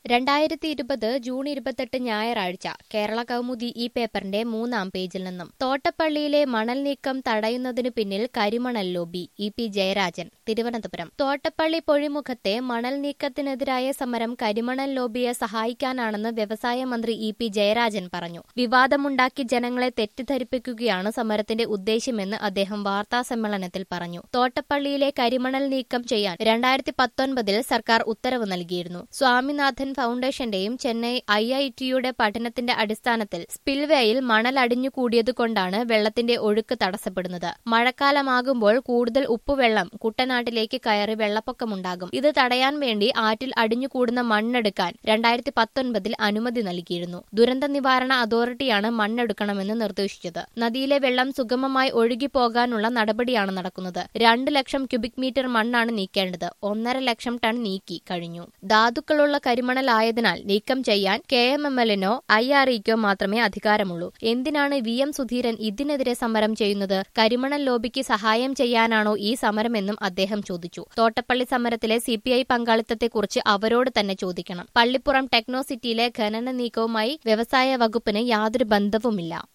രണ്ടായിരത്തി ഇരുപത് ജൂൺ ഇരുപത്തെട്ട് ഞായറാഴ്ച കേരള കൗമുദി ഈ പേപ്പറിന്റെ മൂന്നാം പേജിൽ നിന്നും തോട്ടപ്പള്ളിയിലെ മണൽ നീക്കം തടയുന്നതിനു പിന്നിൽ കരിമണൽ lobby E P Jayarajan Thiruvananthapuram Thottappally പൊഴിമുഖത്തെ മണൽ നീക്കത്തിനെതിരായ സമരം കരിമണൽ ലോബിയെ സഹായിക്കാനാണെന്ന് വ്യവസായ മന്ത്രി ഇ പി ജയരാജൻ പറഞ്ഞു വിവാദമുണ്ടാക്കി ജനങ്ങളെ തെറ്റിദ്ധരിപ്പിക്കുകയാണ് സമരത്തിന്റെ ഉദ്ദേശ്യമെന്ന് അദ്ദേഹം വാർത്താ സമ്മേളനത്തിൽ പറഞ്ഞു തോട്ടപ്പള്ളിയിലെ കരിമണൽ നീക്കം ചെയ്യാൻ രണ്ടായിരത്തി പത്തൊൻപതിൽ സർക്കാർ ഉത്തരവ് നൽകിയിരുന്നു സ്വാമിനാഥൻ ഫൗണ്ടേഷന്റെയും ചെന്നൈ ഐ ഐ ടിയുടെ പഠനത്തിന്റെ അടിസ്ഥാനത്തിൽ സ്പിൽവേയിൽ മണൽ അടിഞ്ഞുകൂടിയതുകൊണ്ടാണ് വെള്ളത്തിന്റെ ഒഴുക്ക് തടസ്സപ്പെടുന്നത് മഴക്കാലമാകുമ്പോൾ കൂടുതൽ ഉപ്പുവെള്ളം കുട്ടനാട്ടിലേക്ക് കയറി വെള്ളപ്പൊക്കമുണ്ടാകും ഇത് തടയാൻ വേണ്ടി ആറ്റിൽ അടിഞ്ഞുകൂടുന്ന മണ്ണെടുക്കാൻ രണ്ടായിരത്തി പത്തൊൻപതിൽ അനുമതി നൽകിയിരുന്നു ദുരന്ത നിവാരണ അതോറിറ്റിയാണ് മണ്ണെടുക്കണമെന്ന് നിർദ്ദേശിച്ചത് നദിയിലെ വെള്ളം സുഗമമായി ഒഴുകിപ്പോകാനുള്ള നടപടിയാണ് നടക്കുന്നത് രണ്ട് ലക്ഷം ക്യൂബിക് മീറ്റർ മണ്ണാണ് നീക്കേണ്ടത് ഒന്നര ലക്ഷം ടൺ നീക്കി കഴിഞ്ഞു ധാതുക്കളുള്ള കരിമണലായതിനാൽ നീക്കം ചെയ്യാൻ കെ എം എം എല്ലിനോ ഐ ആർ ഇക്കോ മാത്രമേ അധികാരമുള്ളൂ എന്തിനാണ് വി എം സുധീരൻ ഇതിനെതിരെ സമരം ചെയ്യുന്നത് കരിമണൽ ലോബിക്ക് സഹായം ചെയ്യാനാണോ ഈ സമരമെന്നും അദ്ദേഹം ചോദിച്ചു തോട്ടപ്പള്ളി സമരത്തിലെ സി പി ഐ പങ്കാളിത്തത്തെക്കുറിച്ച് അവരോട് തന്നെ ചോദിക്കണം പള്ളിപ്പുറം ടെക്നോ സിറ്റിയിലെ ഖനന നീക്കവുമായി വ്യവസായ വകുപ്പിന് യാതൊരു ബന്ധവുമില്ല